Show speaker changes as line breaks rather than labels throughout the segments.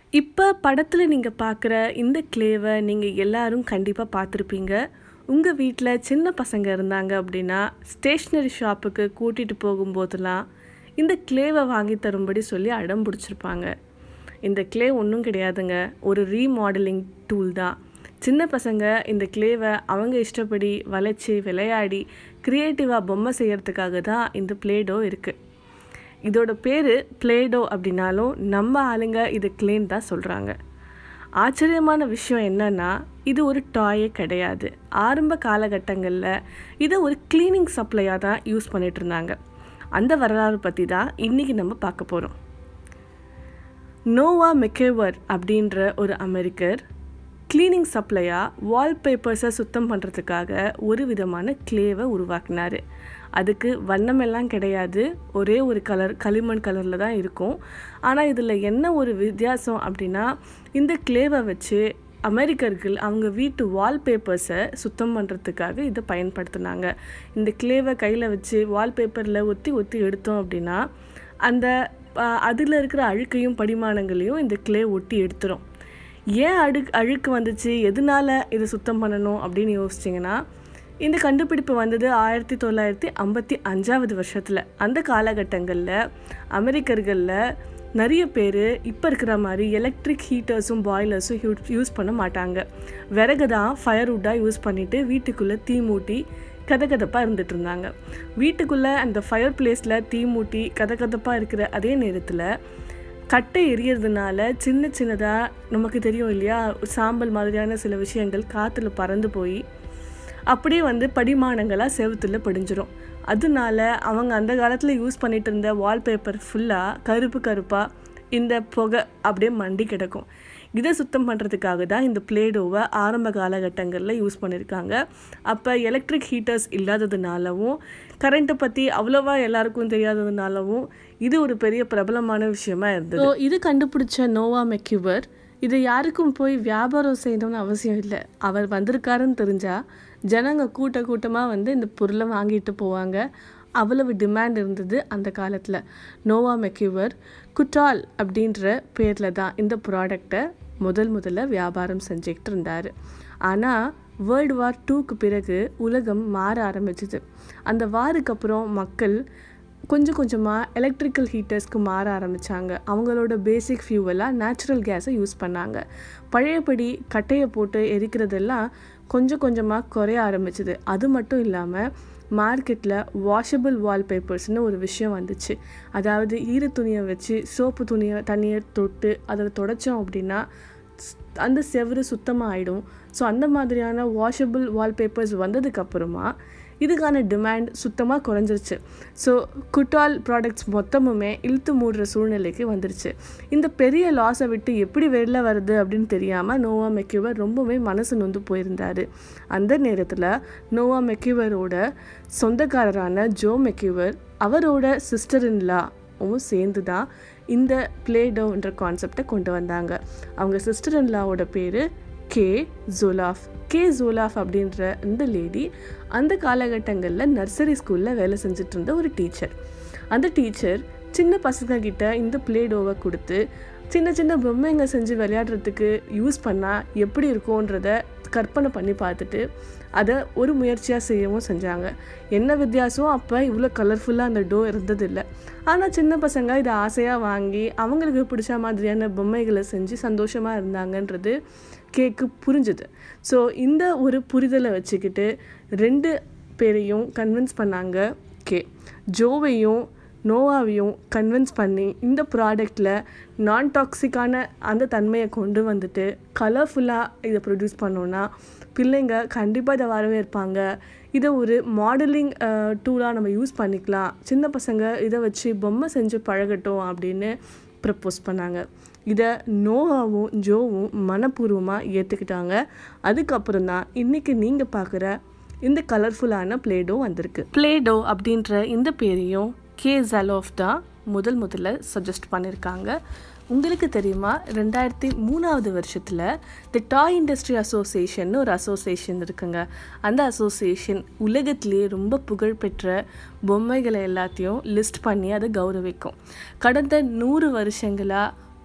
இப்போ படத்தில் நீங்கள் பார்க்குற இந்த க்ளேவை நீங்கள் எல்லாரும் கண்டிப்பாக பார்த்துருப்பீங்க உங்கள் வீட்டில் சின்ன பசங்க இருந்தாங்க அப்படின்னா ஸ்டேஷ்னரி ஷாப்புக்கு கூட்டிகிட்டு போகும்போதெல்லாம் இந்த க்ளேவை வாங்கி தரும்படி சொல்லி அடம் பிடிச்சிருப்பாங்க இந்த க்ளே ஒன்றும் கிடையாதுங்க ஒரு ரீமாடலிங் டூல் தான் சின்ன பசங்க இந்த க்ளேவை அவங்க இஷ்டப்படி வளைச்சி விளையாடி க்ரியேட்டிவாக பொம்மை செய்கிறதுக்காக தான் இந்த ப்ளேடோ இருக்குது இதோட பேர் ப்ளேடோ அப்படின்னாலும் நம்ம ஆளுங்க இது க்ளேன் தான் சொல்கிறாங்க ஆச்சரியமான விஷயம் என்னன்னா இது ஒரு டாயே கிடையாது ஆரம்ப காலகட்டங்களில் இதை ஒரு க்ளீனிங் சப்ளையாக தான் யூஸ் பண்ணிட்டு இருந்தாங்க அந்த வரலாறு பற்றி தான் இன்றைக்கி நம்ம பார்க்க போகிறோம் நோவா மெக்கேவர் அப்படின்ற ஒரு அமெரிக்கர் க்ளீனிங் சப்ளையாக வால்பேப்பர்ஸை சுத்தம் பண்ணுறதுக்காக ஒரு விதமான க்ளேவை உருவாக்கினார் அதுக்கு வண்ணமெல்லாம் கிடையாது ஒரே ஒரு கலர் களிமண் கலரில் தான் இருக்கும் ஆனால் இதில் என்ன ஒரு வித்தியாசம் அப்படின்னா இந்த க்ளேவை வச்சு அமெரிக்கர்கள் அவங்க வீட்டு வால்பேப்பர்ஸை சுத்தம் பண்ணுறதுக்காக இதை பயன்படுத்தினாங்க இந்த க்ளேவை கையில் வச்சு வால்பேப்பரில் ஒத்தி ஒத்தி எடுத்தோம் அப்படின்னா அந்த அதில் இருக்கிற அழுக்கையும் படிமானங்களையும் இந்த க்ளே ஒட்டி எடுத்துரும் ஏன் அழு அழுக்கு வந்துச்சு எதனால இதை சுத்தம் பண்ணணும் அப்படின்னு யோசிச்சிங்கன்னா இந்த கண்டுபிடிப்பு வந்தது ஆயிரத்தி தொள்ளாயிரத்தி ஐம்பத்தி அஞ்சாவது வருஷத்தில் அந்த காலகட்டங்களில் அமெரிக்கர்களில் நிறைய பேர் இப்போ இருக்கிற மாதிரி எலக்ட்ரிக் ஹீட்டர்ஸும் பாய்லர்ஸும் யூ யூஸ் பண்ண மாட்டாங்க விறகு தான் ஃபயர்வுட்டாக யூஸ் பண்ணிவிட்டு வீட்டுக்குள்ளே தீ மூட்டி கதகதப்பாக இருந்துட்டு இருந்தாங்க வீட்டுக்குள்ளே அந்த ஃபயர் பிளேஸில் தீ மூட்டி கதகதப்பாக இருக்கிற அதே நேரத்தில் கட்டை எரியறதுனால சின்ன சின்னதாக நமக்கு தெரியும் இல்லையா சாம்பல் மாதிரியான சில விஷயங்கள் காற்றுல பறந்து போய் அப்படியே வந்து படிமானங்களாக செவத்தில் படிஞ்சிரும் அதனால அவங்க அந்த காலத்தில் யூஸ் பண்ணிட்டு இருந்த வால்பேப்பர் ஃபுல்லாக கருப்பு கருப்பாக இந்த புகை அப்படியே மண்டி கிடக்கும் இதை சுத்தம் பண்ணுறதுக்காக தான் இந்த பிளேடோவை ஆரம்ப காலகட்டங்களில் யூஸ் பண்ணியிருக்காங்க அப்போ எலக்ட்ரிக் ஹீட்டர்ஸ் இல்லாததுனாலவும் கரண்ட்டை பற்றி அவ்வளோவா எல்லாருக்கும் தெரியாததுனாலவும் இது ஒரு பெரிய பிரபலமான விஷயமா இருந்தது ஸோ இது கண்டுபிடிச்ச நோவா மெக்யூவர் இது யாருக்கும் போய் வியாபாரம் செய்யணும்னு அவசியம் இல்லை அவர் வந்திருக்காருன்னு தெரிஞ்சால் ஜனங்க கூட்ட கூட்டமாக வந்து இந்த பொருளை வாங்கிட்டு போவாங்க அவ்வளவு டிமாண்ட் இருந்தது அந்த காலத்தில் நோவா மெக்யூவர் குட்டால் அப்படின்ற பேரில் தான் இந்த ப்ராடக்டை முதல் முதல்ல வியாபாரம் செஞ்சுக்கிட்டு இருந்தார் ஆனால் வேர்ல்டு வார் டூக்கு பிறகு உலகம் மாற ஆரம்பிச்சிது அந்த வாருக்கு அப்புறம் மக்கள் கொஞ்சம் கொஞ்சமாக எலக்ட்ரிக்கல் ஹீட்டர்ஸ்க்கு மாற ஆரம்பித்தாங்க அவங்களோட பேசிக் ஃபியூவலாக நேச்சுரல் கேஸை யூஸ் பண்ணாங்க பழையபடி கட்டையை போட்டு எரிக்கிறதெல்லாம் கொஞ்சம் கொஞ்சமாக குறைய ஆரம்பிச்சிது அது மட்டும் இல்லாமல் மார்க்கெட்டில் வாஷபிள் வால்பேப்பர்ஸ்னு ஒரு விஷயம் வந்துச்சு அதாவது ஈர துணியை வச்சு சோப்பு துணியை தண்ணியை தொட்டு அதை தொடச்சோம் அப்படின்னா அந்த செவரு சுத்தமாக ஆகிடும் ஸோ அந்த மாதிரியான வாஷபிள் வால்பேப்பர்ஸ் வந்ததுக்கப்புறமா இதுக்கான டிமாண்ட் சுத்தமாக குறைஞ்சிருச்சு ஸோ குட்டால் ப்ராடக்ட்ஸ் மொத்தமுமே இழுத்து மூடுற சூழ்நிலைக்கு வந்துருச்சு இந்த பெரிய லாஸை விட்டு எப்படி வெளில வருது அப்படின்னு தெரியாமல் நோவா மெக்யூவர் ரொம்பவே மனசு நொந்து போயிருந்தார் அந்த நேரத்தில் நோவா மெக்யூவரோட சொந்தக்காரரான ஜோ மெக்யூவர் அவரோட சிஸ்டர் இன்லாவும் சேர்ந்து தான் இந்த பிளேடோன்ற கான்செப்டை கொண்டு வந்தாங்க அவங்க சிஸ்டர் இன்லாவோட பேர் கே ஜோலாஃப் கே ஜோலாஃப் அப்படின்ற இந்த லேடி அந்த காலகட்டங்களில் நர்சரி ஸ்கூலில் வேலை செஞ்சுட்டு இருந்த ஒரு டீச்சர் அந்த டீச்சர் சின்ன பசங்க கிட்ட இந்த பிளேடோவை கொடுத்து சின்ன சின்ன பொம்மைங்க செஞ்சு விளையாடுறதுக்கு யூஸ் பண்ணால் எப்படி இருக்கும்ன்றத கற்பனை பண்ணி பார்த்துட்டு அதை ஒரு முயற்சியாக செய்யவும் செஞ்சாங்க என்ன வித்தியாசம் அப்போ இவ்வளோ கலர்ஃபுல்லாக அந்த டோ இருந்ததில்லை ஆனால் சின்ன பசங்க இதை ஆசையாக வாங்கி அவங்களுக்கு பிடிச்ச மாதிரியான பொம்மைகளை செஞ்சு சந்தோஷமாக இருந்தாங்கன்றது கேக்கு புரிஞ்சுது ஸோ இந்த ஒரு புரிதலை வச்சுக்கிட்டு ரெண்டு பேரையும் கன்வின்ஸ் பண்ணாங்க கே ஜோவையும் நோவாவையும் கன்வின்ஸ் பண்ணி இந்த ப்ராடக்டில் நான் டாக்ஸிக்கான அந்த தன்மையை கொண்டு வந்துட்டு கலர்ஃபுல்லாக இதை ப்ரொடியூஸ் பண்ணோன்னா பிள்ளைங்க கண்டிப்பாக இதை வரவேற்பாங்க இதை ஒரு மாடலிங் டூலாக நம்ம யூஸ் பண்ணிக்கலாம் சின்ன பசங்க இதை வச்சு பொம்மை செஞ்சு பழகட்டும் அப்படின்னு ப்ரப்போஸ் பண்ணாங்க இதை நோவாவும் ஜோவும் மனப்பூர்வமாக ஏற்றுக்கிட்டாங்க அதுக்கப்புறம் தான் இன்றைக்கி நீங்கள் பார்க்குற இந்த கலர்ஃபுல்லான பிளேடோ வந்திருக்கு பிளேடோ அப்படின்ற இந்த பேரையும் கே ஜலோஃப் தான் முதல் முதல்ல சஜஸ்ட் பண்ணியிருக்காங்க உங்களுக்கு தெரியுமா ரெண்டாயிரத்தி மூணாவது வருஷத்தில் தி டாய் இண்டஸ்ட்ரி அசோசியேஷன் ஒரு அசோசியேஷன் இருக்குங்க அந்த அசோசியேஷன் உலகத்திலேயே ரொம்ப புகழ்பெற்ற பொம்மைகளை எல்லாத்தையும் லிஸ்ட் பண்ணி அதை கௌரவிக்கும் கடந்த நூறு வருஷங்களாக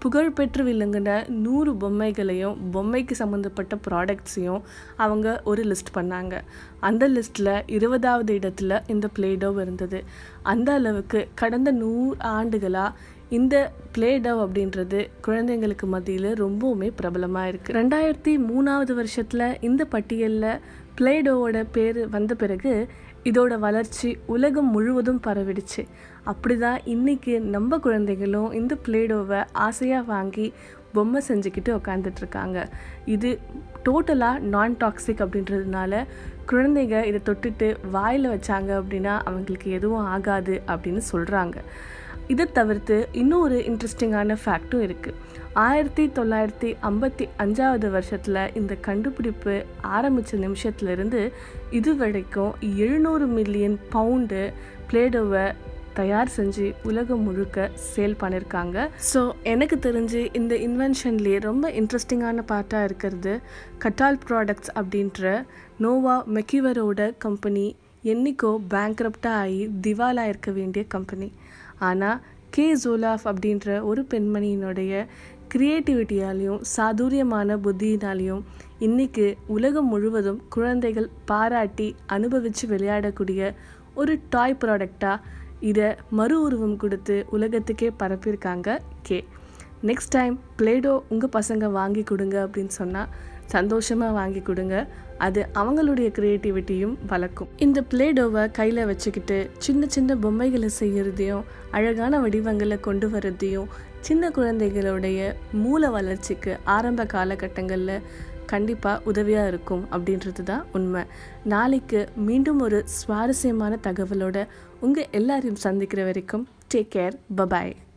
புகழ்பெற்று விளங்கின நூறு பொம்மைகளையும் பொம்மைக்கு சம்மந்தப்பட்ட ப்ராடக்ட்ஸையும் அவங்க ஒரு லிஸ்ட் பண்ணாங்க அந்த லிஸ்ட்டில் இருபதாவது இடத்துல இந்த பிளேடோவ் இருந்தது அந்த அளவுக்கு கடந்த நூறு ஆண்டுகளாக இந்த பிளேடவ் அப்படின்றது குழந்தைங்களுக்கு மத்தியில் ரொம்பவுமே பிரபலமாக இருக்குது ரெண்டாயிரத்தி மூணாவது வருஷத்தில் இந்த பட்டியலில் பிளேடோவோட பேர் வந்த பிறகு இதோட வளர்ச்சி உலகம் முழுவதும் பரவிடுச்சு அப்படி தான் இன்றைக்கி நம்ம குழந்தைகளும் இந்த பிளேடோவை ஆசையாக வாங்கி பொம்மை செஞ்சுக்கிட்டு உக்காந்துட்ருக்காங்க இது டோட்டலாக நான் டாக்ஸிக் அப்படின்றதுனால குழந்தைங்க இதை தொட்டுட்டு வாயில் வச்சாங்க அப்படின்னா அவங்களுக்கு எதுவும் ஆகாது அப்படின்னு சொல்கிறாங்க இதை தவிர்த்து இன்னொரு இன்ட்ரெஸ்டிங்கான ஃபேக்டும் இருக்குது ஆயிரத்தி தொள்ளாயிரத்தி ஐம்பத்தி அஞ்சாவது வருஷத்தில் இந்த கண்டுபிடிப்பு ஆரம்பித்த நிமிஷத்துலேருந்து இது வரைக்கும் எழுநூறு மில்லியன் பவுண்டு பிளேடோவை தயார் செஞ்சு உலகம் முழுக்க சேல் பண்ணியிருக்காங்க ஸோ எனக்கு தெரிஞ்சு இந்த இன்வென்ஷன்லேயே ரொம்ப இன்ட்ரெஸ்டிங்கான பார்ட்டாக இருக்கிறது கட்டால் ப்ராடக்ட்ஸ் அப்படின்ற நோவா மெக்கிவரோட கம்பெனி என்னைக்கோ பேங்க்ரப்டாக ஆகி திவாலாக இருக்க வேண்டிய கம்பெனி ஆனால் கே ஜோலாஃப் அப்படின்ற ஒரு பெண்மணியினுடைய க்ரியேட்டிவிட்டியாலையும் சாதுரியமான புத்தியினாலையும் இன்றைக்கி உலகம் முழுவதும் குழந்தைகள் பாராட்டி அனுபவித்து விளையாடக்கூடிய ஒரு டாய் ப்ராடக்டாக இதை மறு உருவம் கொடுத்து உலகத்துக்கே பரப்பியிருக்காங்க கே நெக்ஸ்ட் டைம் பிளேடோ உங்கள் பசங்க வாங்கி கொடுங்க அப்படின்னு சொன்னால் சந்தோஷமாக வாங்கி கொடுங்க அது அவங்களுடைய க்ரியேட்டிவிட்டியும் வளர்க்கும் இந்த பிளேடோவை கையில் வச்சுக்கிட்டு சின்ன சின்ன பொம்மைகளை செய்கிறதையும் அழகான வடிவங்களை கொண்டு வரதையும் சின்ன குழந்தைகளுடைய மூல வளர்ச்சிக்கு ஆரம்ப காலகட்டங்களில் கண்டிப்பாக உதவியாக இருக்கும் அப்படின்றது தான் உண்மை நாளைக்கு மீண்டும் ஒரு சுவாரஸ்யமான தகவலோட உங்கள் எல்லாரையும் சந்திக்கிற வரைக்கும் டேக் கேர் பபாய்